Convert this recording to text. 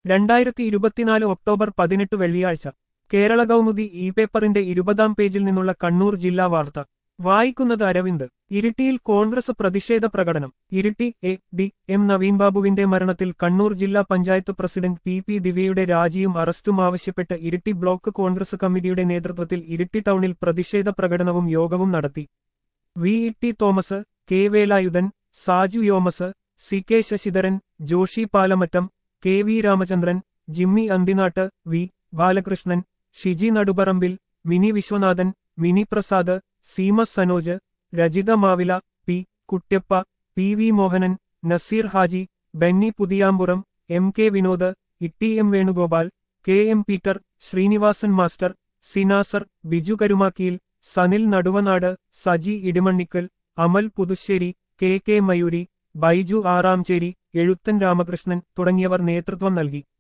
രണ്ടായിരത്തി ഇരുപത്തിനാല് ഒക്ടോബർ പതിനെട്ട് വെള്ളിയാഴ്ച കേരള കൗമുദി ഇ പേപ്പറിന്റെ ഇരുപതാം പേജിൽ നിന്നുള്ള കണ്ണൂർ ജില്ലാ വാർത്ത വായിക്കുന്നത് അരവിന്ദ് ഇരിട്ടിയിൽ കോൺഗ്രസ് പ്രതിഷേധ പ്രകടനം Iritty A D M Naveen ബാബുവിന്റെ മരണത്തിൽ കണ്ണൂർ ജില്ലാ പഞ്ചായത്ത് പ്രസിഡന്റ് പി പി ദിവ്യയുടെ രാജിയും അറസ്റ്റും ആവശ്യപ്പെട്ട് ഇരിട്ടി ബ്ലോക്ക് കോൺഗ്രസ് കമ്മിറ്റിയുടെ നേതൃത്വത്തിൽ ഇരിട്ടി ടൗണിൽ പ്രതിഷേധ പ്രകടനവും യോഗവും നടത്തി V E T Thomas K Velayudhan Saju യോമസ് C K Sasidharan Joshy Palamattam K V Ramachandran Jimmy Anthinattu V Balakrishnan Shiji Naduparambil Mini Viswanathan Mini Prasad Seema Sanoj Rajitha Mavila P Kuttyappa P V Mohanan Nazeer Haji Benny Puthiyampuram M K Vinod Itty M Venugopal K M Peter Srinivasan master സിനാസർ ബിജു കരുമാക്കിയിൽ സനിൽ നടുവനാട് സജി ഇടിമണ്ണിക്കൽ അമൽ പുതുശ്ശേരി കെ കെ മയൂരി ബൈജു ആറാംചേരി എഴുത്തൻ രാമകൃഷ്ണൻ തുടങ്ങിയവർ നേതൃത്വം നൽകി